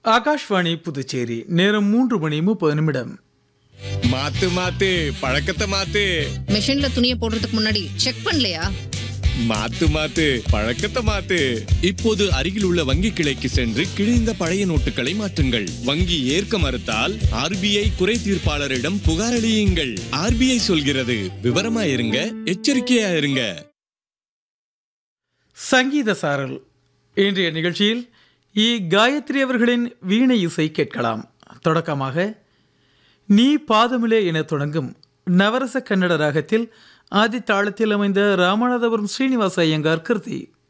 ஆகாஷ்வாணி புதுச்சேரி நேரம் மூன்று மணி முப்பது நிமிடம் மாத்து மாத்து பழக்கத்தை மாத்து மிஷின்ல துணியை போடுறதுக்கு முன்னாடி செக் பண்ணலையா மாத்து மாத்து பழக்கத்தை மாத்து இப்போது அருகில் உள்ள வங்கி கிளைக்கு சென்று கிழிந்த பழைய நோட்டுகளை மாற்றுங்கள் வங்கி ஏற்க மறுத்தால் ஆர்பிஐ குறை தீர்ப்பாளரிடம் புகாரளியுங்கள் ஆர்பிஐ சொல்கிறது விவரமா இருங்க எச்சரிக்கையா இருங்க சங்கீத சாரல் இன்றைய நிகழ்ச்சியில் இ காயத்ரி அவர்களின் வீணை இசை கேட்கலாம் தொடக்கமாக நீ பாதமிலே என தொடங்கும் நவரச கன்னட ராகத்தில் ஆதி தாளத்தில் அமைந்த ராமநாதபுரம் ஸ்ரீனிவாச ஐயங்கார் கிருதி